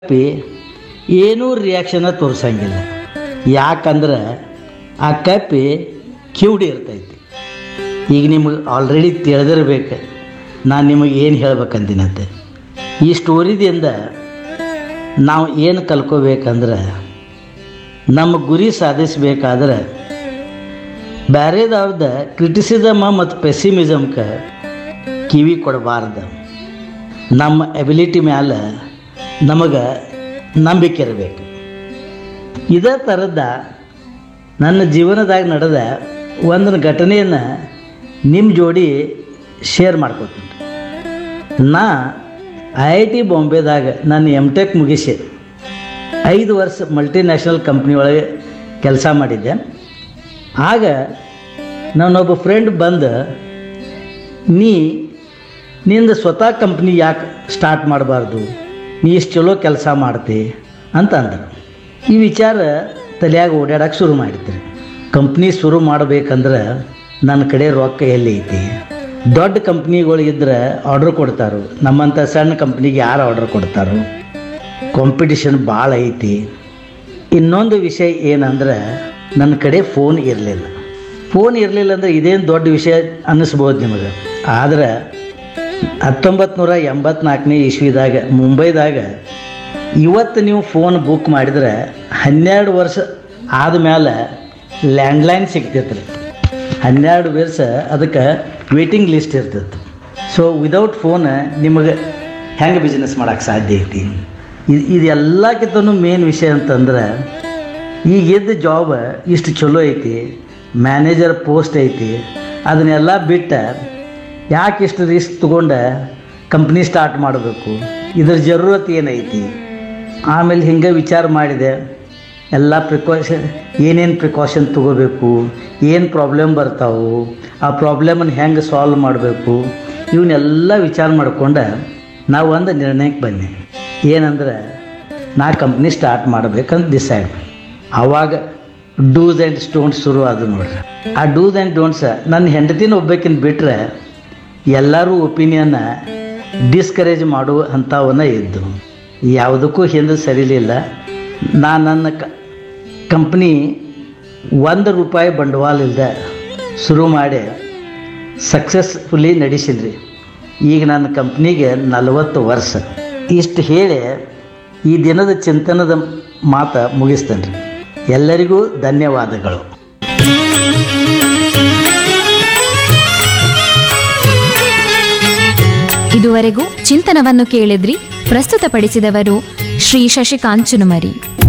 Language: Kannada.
ಕಪ್ಪಿ ಏನೂ ರಿಯಾಕ್ಷನ ತೋರಿಸಂಗಿಲ್ಲ ಯಾಕಂದ್ರೆ ಆ ಕಪ್ಪಿ ಕಿವುಡಿ ಇರ್ತೈತಿ ಈಗ ನಿಮಗೆ ಆಲ್ರೆಡಿ ತಿಳಿದಿರ್ಬೇಕು ನಾನು ನಿಮಗೆ ಏನು ಹೇಳ್ಬೇಕಂತೀನಂತೆ ಈ ಸ್ಟೋರಿದಿಂದ ನಾವು ಏನು ಕಲ್ಕೋಬೇಕಂದ್ರೆ ನಮ್ಮ ಗುರಿ ಸಾಧಿಸಬೇಕಾದ್ರೆ ಬ್ಯಾರೆದವ್ರದ ಕ್ರಿಟಿಸಿಸಮ ಮತ್ತು ಪೆಸಿಮಿಸಮ್ಗೆ ಕಿವಿ ಕೊಡಬಾರ್ದು ನಮ್ಮ ಎಬಿಲಿಟಿ ಮ್ಯಾಲೆ ನಮಗೆ ನಂಬಿಕೆ ಇರಬೇಕು ಇದೇ ಥರದ ನನ್ನ ಜೀವನದಾಗ ನಡೆದ ಒಂದು ಘಟನೆಯನ್ನು ನಿಮ್ಮ ಜೋಡಿ ಶೇರ್ ಮಾಡ್ಕೋತೀನಿ ನಾ ಐ ಐ ಟಿ ಬಾಂಬೆದಾಗ ನಾನು ಎಮ್ ಟೆಕ್ ಮುಗಿಸಿ ಐದು ವರ್ಷ ಮಲ್ಟಿನ್ಯಾಷನಲ್ ಕಂಪ್ನಿ ಒಳಗೆ ಕೆಲಸ ಮಾಡಿದ್ದೆ ಆಗ ನನ್ನೊಬ್ಬ ಫ್ರೆಂಡ್ ಬಂದು ನೀ ನಿಂದು ಸ್ವತಃ ಕಂಪ್ನಿ ಯಾಕೆ ಸ್ಟಾರ್ಟ್ ಮಾಡಬಾರ್ದು ನೀ ಇಷ್ಟು ಚಲೋ ಕೆಲಸ ಮಾಡ್ತಿ ಅಂತ ಅಂದರು ಈ ವಿಚಾರ ತಲೆಯಾಗ ಓಡಾಡಕ್ಕೆ ಶುರು ಮಾಡಿದ್ರಿ ಕಂಪ್ನಿ ಶುರು ಮಾಡಬೇಕಂದ್ರೆ ನನ್ನ ಕಡೆ ರೊಕ್ಕ ಎಲ್ಲಿ ಐತಿ ದೊಡ್ಡ ಕಂಪ್ನಿಗಳಿದ್ರೆ ಆರ್ಡ್ರ್ ಕೊಡ್ತಾರೋ ನಮ್ಮಂಥ ಸಣ್ಣ ಕಂಪ್ನಿಗೆ ಯಾರು ಆರ್ಡ್ರ್ ಕೊಡ್ತಾರೋ ಕಾಂಪಿಟಿಷನ್ ಭಾಳ ಐತಿ ಇನ್ನೊಂದು ವಿಷಯ ಏನಂದ್ರೆ ನನ್ನ ಕಡೆ ಫೋನ್ ಇರಲಿಲ್ಲ ಫೋನ್ ಇರಲಿಲ್ಲ ಅಂದ್ರೆ ಇದೇನು ದೊಡ್ಡ ವಿಷಯ ಅನ್ನಿಸ್ಬೋದು ನಿಮಗೆ ಆದ್ರೆ ಹತ್ತೊಂಬತ್ತು ನೂರ ಎಂಬತ್ನಾಲ್ಕನೇ ಇಸ್ವಿದಾಗ ಮುಂಬೈದಾಗ ಇವತ್ತು ನೀವು ಫೋನ್ ಬುಕ್ ಮಾಡಿದ್ರೆ ಹನ್ನೆರಡು ವರ್ಷ ಆದಮೇಲೆ ಲ್ಯಾಂಡ್ಲೈನ್ ಸಿಗ್ತೈತೆ ರೀ ಹನ್ನೆರಡು ವರ್ಷ ಅದಕ್ಕೆ ವೇಟಿಂಗ್ ಲಿಸ್ಟ್ ಇರ್ತೈತೆ ಸೊ ವಿದೌಟ್ ಫೋನ್ ನಿಮಗೆ ಹೆಂಗೆ ಬಿಸ್ನೆಸ್ ಮಾಡೋಕ್ಕೆ ಸಾಧ್ಯ ಐತಿ ಇದು ಇದೆಲ್ಲಕ್ಕಿಂತನೂ ಮೇನ್ ವಿಷಯ ಅಂತಂದ್ರೆ ಈಗ ಎದ್ದ ಜಾಬ್ ಇಷ್ಟು ಚಲೋ ಐತಿ ಮ್ಯಾನೇಜರ್ ಪೋಸ್ಟ್ ಐತಿ ಅದನ್ನೆಲ್ಲ ಬಿಟ್ಟು ಯಾಕೆ ಇಷ್ಟು ರಿಸ್ಕ್ ತೊಗೊಂಡು ಕಂಪ್ನಿ ಸ್ಟಾರ್ಟ್ ಮಾಡಬೇಕು ಇದ್ರ ಜರೂರತ್ ಏನೈತಿ ಆಮೇಲೆ ಹಿಂಗೆ ವಿಚಾರ ಮಾಡಿದೆ ಎಲ್ಲ ಪ್ರಿಕಾಷನ್ ಏನೇನು ಪ್ರಿಕಾಷನ್ ತೊಗೋಬೇಕು ಏನು ಪ್ರಾಬ್ಲಮ್ ಬರ್ತಾವು ಆ ಪ್ರಾಬ್ಲಮನ್ನು ಹೆಂಗೆ ಸಾಲ್ವ್ ಮಾಡಬೇಕು ಇವನ್ನೆಲ್ಲ ವಿಚಾರ ಮಾಡ್ಕೊಂಡು ನಾವು ಒಂದು ನಿರ್ಣಯಕ್ಕೆ ಬನ್ನಿ ಏನಂದ್ರೆ ನಾ ಕಂಪ್ನಿ ಸ್ಟಾರ್ಟ್ ಮಾಡ್ಬೇಕಂತ ಡಿಸೈಡ್ ಆವಾಗ ಡೂಸ್ ಆ್ಯಂಡ್ ಸ್ಟೋನ್ಸ್ ಶುರು ಅದು ನೋಡ್ರಿ ಆ ಡೂಸ್ ಆ್ಯಂಡ್ ಡೋಂಟ್ಸ್ ನನ್ನ ಹೆಂಡತಿನ ಒಬ್ಬಾಕಿನ ಬಿಟ್ಟರೆ ಎಲ್ಲರೂ ಒಪಿನಿಯನ್ನ ಡಿಸ್ಕರೇಜ್ ಮಾಡುವ ಅಂಥವನ್ನ ಇದ್ದು ಯಾವುದಕ್ಕೂ ಹಿಂದೆ ಸರಿಲಿಲ್ಲ ನಾನು ನನ್ನ ಕ ಕಂಪ್ನಿ ಒಂದು ರೂಪಾಯಿ ಬಂಡವಾಳ ಇಲ್ಲದೆ ಶುರು ಮಾಡಿ ಸಕ್ಸಸ್ಫುಲಿ ನಡೆಸಿನ್ರಿ ಈಗ ನನ್ನ ಕಂಪ್ನಿಗೆ ನಲವತ್ತು ವರ್ಷ ಇಷ್ಟು ಹೇಳಿ ಈ ದಿನದ ಚಿಂತನದ ಮಾತು ಮುಗಿಸ್ತೇನೆ ರೀ ಎಲ್ಲರಿಗೂ ಧನ್ಯವಾದಗಳು ಇದುವರೆಗೂ ಚಿಂತನವನ್ನು ಕೇಳಿದ್ರಿ ಪ್ರಸ್ತುತಪಡಿಸಿದವರು ಶ್ರೀ ಶಶಿಕಾಂತ್ ಚುನುಮರಿ